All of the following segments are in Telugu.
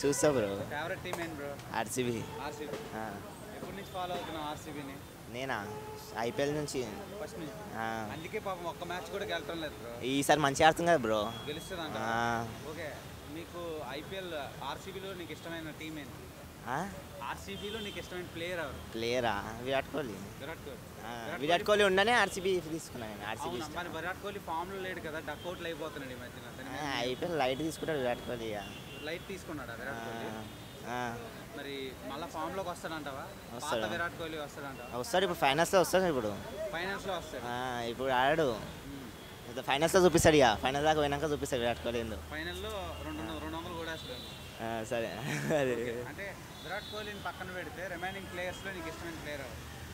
చూస్తా బ్రో ఫేవరెట్ టీమ్ ఏంటి బ్రో ఆర్సీబీ ఆర్సీబీ ఎప్పటి నుంచి ఫాలో అవుతున్నావు ఆర్సీబీని నేనా ఐపీఎల్ నుంచి ఫస్ట్ నుంచి ఆ, అందుకే పాపం ఒక్క మ్యాచ్ కూడా గెలటం లేదు బ్రో ఈసారి మంచిగా ఆడుతుంది కదా బ్రో గెలుస్తుందంట ఆ, ఓకే నీకు ఐపీఎల్ ఆర్సీబీలో నీకు ఇష్టమైన టీం ఏంటి ఆ? ఆర్సీబీలో నీకు ఇష్టమైన ప్లేయర్ ఎవరు ప్లేయరా విరాట్ కోహ్లీ విరాట్ కోహ్లీ ఆ, విరాట్ కోహ్లీ ఉండనే ఆర్సీబీ తీసుకున్నాను నేను ఆర్సీబీ అవునా మరి విరాట్ కోహ్లీ ఫామ్ లో లేడు కదా డక్అవుట్లు అయిపోతున్నాడు ఈ మధ్యన అతని ఐపీఎల్ లైట్ తీసుకుంటాడు విరాట్ కోహ్లీ ఇక. లైట్ తీసుకున్నాడా ఆ, విరాట్ కోహ్లీ ఆ. మరి మళ్ళా ఫామ్ లోకి వస్తాడంటావా పాత వస్తాడు. విరాట్ కోహ్లీ వస్తాడంటావా వస్తాడు ఇప్పుడు ఫైనల్స్లో వస్తాడు ఇప్పుడు ఫైనల్స్ లో వస్తాడు ఆ, ఇప్పుడు ఆడాడు ఫైనల్స్లో చూపిస్తాడు ఇక ఫైనల్ దాకా పోయినాక చూపిస్తాడు విరాట్ కోహ్లీ ఏందో ఫైనల్లో రెండు వందలు రెండు వందలు కూడా వేస్తాడు ఆ, సరే అదే అంటే విరాట్ కోహ్లీని పక్కన పెడితే రిమైనింగ్ ప్లేయర్స్ లో నీకు ఇష్టమైన ప్లేయర్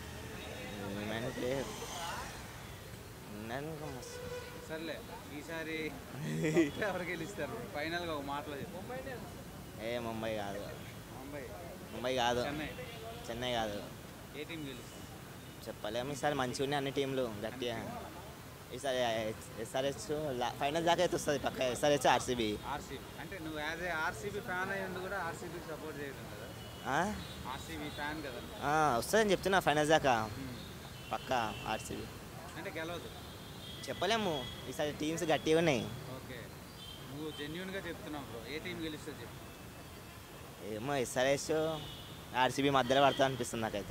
ఏమైనా ప్లేయర్ ఉన్నాను ఇంకా మస్తు. సర్లే ఈసారి ఎవరు గెలుస్తారు ఫైనల్ గా ఒక మాటలో చెప్పు ఏ ముంబై కాదు ముంబై ముంబై కాదు చెన్నై చెన్నై కాదు ఏ టీం గెలుస్తుంది చెప్పలేము ఈసారి మంచిగా ఉన్నాయి అన్ని టీంలు గట్టిగా ఈసారి ఎస్ఆర్హెచ్ ఫైనల్ దాకా అయితే వస్తుంది పక్క ఎస్ఆర్హెచ్ ఆర్సీబీ ఆర్సీబీ అంటే నువ్వు యాజ్ ఏ ఆర్సీబీ ఫ్యాన్ అయ్యింది కూడా ఆర్సీబీ సపోర్ట్ చేయడం కదా ఆర్సీబీ ఫ్యాన్ కదా వస్తుందని చెప్తున్నా ఫైనల్ దాకా పక్క ఆర్సీబీ అంటే గెలవదు చెప్పలేము ఈసారి టీమ్స్ గట్టిగా ఉన్నాయి ఓకే నువ్వు జెన్యున్ గా చెప్తున్నావు బ్రో ఏ టీం గెలుస్తుంది చెప్పు ఏమో ఎస్ఆర్హెచ్ ఆర్సీబీ మధ్యలో పడతా అనిపిస్తుంది నాకైతే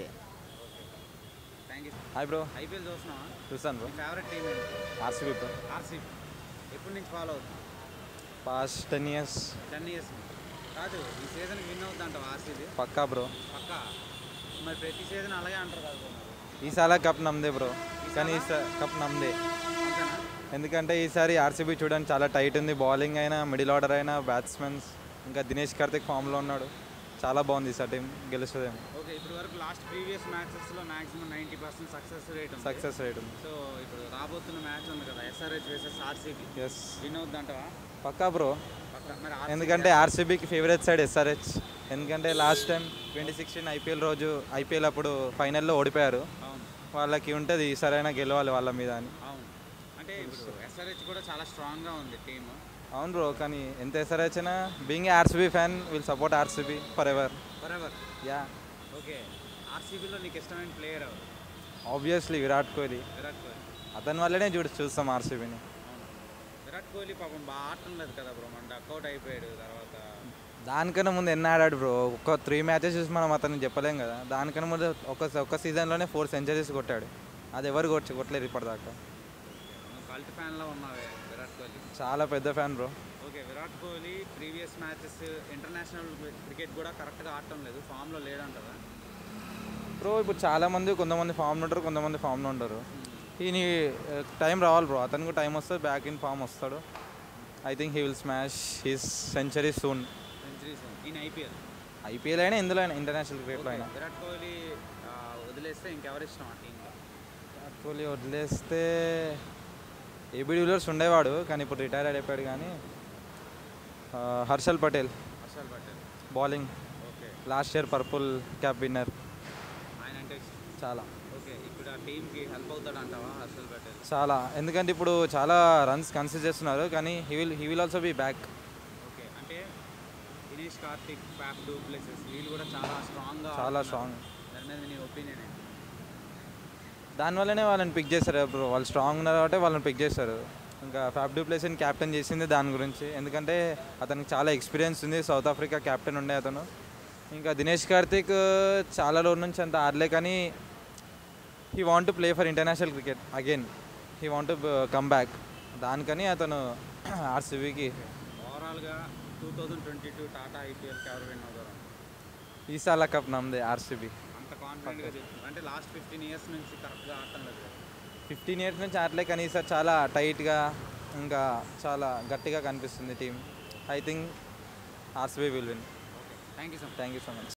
thank you hi bro IPL చూస్తున్నావా చూస్తాను బ్రో నీ ఫేవరెట్ టీం ఏంటి ఆర్సీబీ బ్రో ఆర్సీబీ ఎప్పటి నుంచి ఫాలో అవుతున్నావు past ten years ten years కాదు ఈ సీజన్ విన్ అవుతుందంట ఆర్సీబీ పక్కా బ్రో పక్క మరి ప్రతి సీజన్ అలాగే అంటారు కదా bro మరి. ఈసారి కప్ నమ్మదే బ్రో కానీ ఈసారి కప్ నమ్మదే అంతేనా ఎందుకంటే ఈసారి ఆర్సీబీ చూడండి చాలా టైట్ ఉంది బౌలింగ్ అయినా మిడిల్ ఆర్డర్ అయినా బ్యాట్స్మెన్స్ ఇంకా దినేష్ కార్తిక్ ఫామ్లో ఉన్నాడు చాలా బాగుంది ఈసారి టీం గెలుస్తుందేమో ఓకే ఇప్పుడు వరకు లాస్ట్ ప్రీవియస్ మ్యాచెస్లో maximum ninety percent success rate ఉంది సక్సెస్ రేట్ ఉంది సో ఇప్పుడు రాబోతున్న మ్యాచ్ ఉంది కదా SRH versus RCB yes win అవుద్దంటవా పక్కా బ్రో పక్క మరి RCB ఎందుకంటే ఆర్సీబీకి ఫేవరెట్ సైడ్ ఎస్ఆర్హెచ్ ఎందుకంటే last time twenty sixteen IPL రోజు ఐపీఎల్ అప్పుడు ఫైనల్లో ఓడిపోయారు అవును వాళ్ళకి ఉంటుంది ఈసారైనా గెలవాలి వాళ్ళ మీద అని అవును అంటే ఇప్పుడు ఎస్ఆర్హెచ్ కూడా చాలా స్ట్రాంగ్గా ఉంది టీమ్ అవును బ్రో కానీ ఎంత ఎసర్ వచ్చినా being RCB fan will support RCB forever forever yeah okay ఆర్సీబీలో నీకు ఇష్టమైన ప్లేయర్ ఎవరు ఆబ్వియస్లీ విరాట్ కోహ్లీ విరాట్ కోహ్లీ అతని వల్లనే చూడు చూస్తాం ఆర్సీబీని అవును విరాట్ కోహ్లీ పాపం బాగా ఆడటం లేదు కదా బ్రో మన డక్అవుట్ అయిపోయాడు తర్వాత దానికన్నా ముందు ఎన్ని ఆడాడు బ్రో ఒక త్రీ మ్యాచెస్ చూసి మనం అతన్ని చెప్పలేం కదా దానికన్నా ముందు ఒక ఒక సీజన్లోనే ఫోర్ సెంచరీస్ కొట్టాడు అది ఎవరు కొట్టి కొట్టలేరు ఇప్పటిదాకా నువ్వు కల్ట్ ఫ్యాన్లో ఉన్నావే విరాట్ కోహ్లీ చాలా పెద్ద fan bro okay Virat Kohli previous matches international cricket కూడా కరెక్ట్గా ఆడటం లేదు ఫామ్లో లేడంటారా బ్రో ఇప్పుడు చాలా మంది కొంతమంది ఫామ్లో ఉంటారు కొంతమంది ఫామ్లో ఉంటారు ఈయన టైం రావాలి బ్రో అతనికి టైం వస్తుంది బ్యాక్ ఇన్ ఫామ్ వస్తాడు I think he will smash his century soon centuries in IPL IPL అయినా ఎందులో అయినా ఇంటర్నేషనల్ క్రికెట్లో అయినా విరాట్ కోహ్లీ ఆ, వదిలేస్తే ఇంకెవరు ఇష్టం ఆ టీంలో విరాట్ కోహ్లీ వదిలేస్తే ఏబీ డివిలియర్స్ ఉండేవాడు కానీ ఇప్పుడు రిటైర్ అయిపోయాడు కానీ ఆ, Harshal Patel Harshal Patel bowling okay last year purple cap winner ఆయన అంటే ఇష్టం చాలా ఓకే ఇప్పుడు ఆ టీంకి హెల్ప్ అవుతాడు అంటావా హర్షల్ పటేల్ చాలా ఎందుకంటే ఇప్పుడు చాలా రన్స్ కన్సిడర్ చేస్తున్నారు కానీ he will he will also be back okay అంటే Dinesh Karthik Faf du Plessis వీళ్ళు కూడా చాలా స్ట్రాంగ్గా చాలా స్ట్రాంగ్ దాని మీద నీ ఒపీనియన్ ఏంటి దానివల్లనే వాళ్ళని పిక్ చేశారు బ్రో వాళ్ళు స్ట్రాంగ్ ఉన్నారు కాబట్టి వాళ్ళని పిక్ చేశారు ఇంకా ఫ్యాప్ డూ ప్లేస్ని క్యాప్టెన్ చేసింది దాని గురించి ఎందుకంటే అతనికి చాలా ఎక్స్పీరియన్స్ ఉంది సౌత్ ఆఫ్రికా క్యాప్టెన్ ఉండే అతను ఇంకా దినేష్ కార్తిక్ చాలా రోజుల నుంచి అంత ఆడలే కానీ he want to play for international cricket again he want to come back దానికని అతను ఆర్సీబీకి ఓవరాల్గా two thousand twenty two Tata ఐపీఎల్కి ఎవరు విన్ అవుతారు ఈసాల కప్ నమ్మదే ఆర్సీబీ అంత కాన్ఫిడెంట్గా చెప్తున్నారు అంటే లాస్ట్ ఫిఫ్టీన్ ఇయర్స్ నుంచి కరెక్ట్గా ఆడటం లేదు కదా. ఫిఫ్టీన్ ఇయర్స్ నుంచి ఆడలే కానీ ఈసారి చాలా టైట్గా ఇంకా చాలా గట్టిగా కనిపిస్తుంది team I think RCB will win okay thank you so much thank you so much